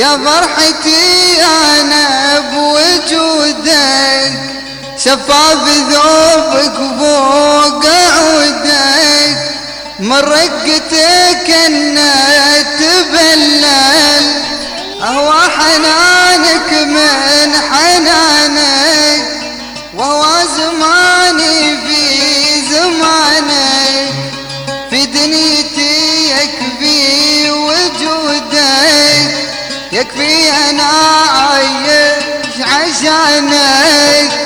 يا فرحتي أنا بوجودك شفاف ذوبك فوق عودك من رقتك انه تبلل اهوى حنانك من حنانك وهو زماني في زمانك في دنيتي يكفي وجودك يكفي انا عايش عشانك